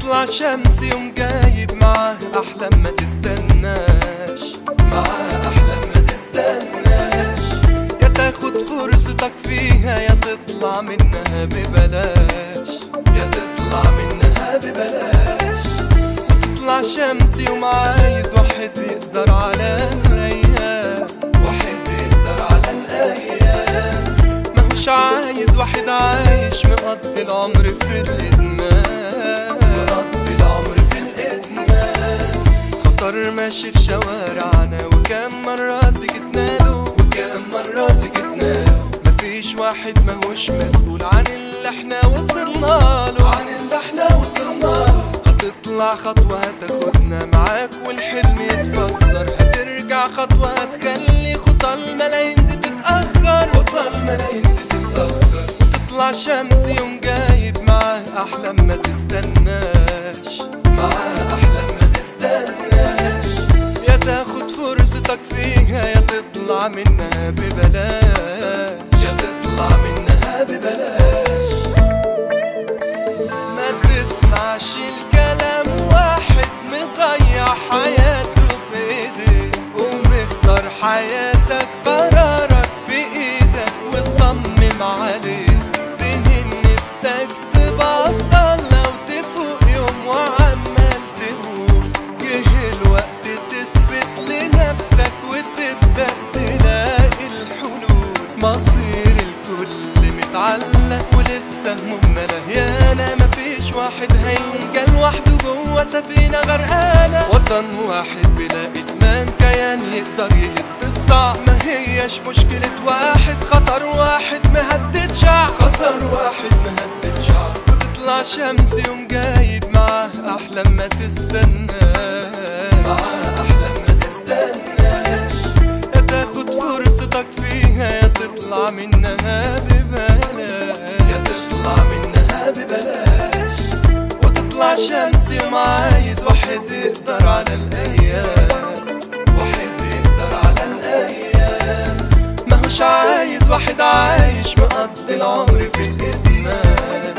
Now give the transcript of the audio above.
تطلع شمس يوم جايب معاه أحلام ما تستناش معاه أحلام ما تستناش يا تاخد فرصتك فيها يا تطلع منها ببلاش يا تطلع منها ببلاش تطلع شمس يوم عايز واحد يقدر على الأيام واحد يقدر على الأيام ماهوش عايز واحد عايش مقضي العمر في الإدمان مقضي العمر في الإدمان خطر ماشي في شوارعنا وكم مرة سكتنا له وكم مرة سكتنا له مفيش واحد ماهوش مسؤول عن اللي احنا وصلنا له عن اللي احنا وصلنا له هتطلع خطوة هتاخدنا معاك والحلم يتفسر هترجع خطوة هتخلي خطى الملايين دي تتأخر خطى الملايين دي تتأخر وتطلع شمس يوم جايب معاه أحلام ما تستناش معاه أحلام ما تستناش يا تاخد فرصتك فيها يا تطلع منها ببلاش يا تطلع منها ببلاش ما تسمعش الكلام واحد مضيع حياته بايديه ومختار حياتك قرارك في ايدك وصمم عليه سنين نفسك تبطل لو تفوق يوم وعمال تقول جه الوقت تثبت لنفسك وتبدأ تلاقي الحلول مصير الكل متعلق ولسه همومنا لهيانة مفيش واحد هينجى لوحده جوه سفينة غرقانة وطن واحد بلا إدمان كيان يقدر يهد الصعب ما هيش مشكلة واحد خطر واحد مهدد شعب خطر واحد مهدد شعب وتطلع شمس يوم جايب معاه أحلام ما تستناش معاه أحلام ما تستناش يا تاخد فرصتك فيها يا تطلع منها ببلاش يا تطلع منها ببلاش وتطلع شمس يوم عايز واحد يقدر على الأيام واحد يقدر على الأيام ماهوش عايز واحد عايش مقضي العمر في الإدمان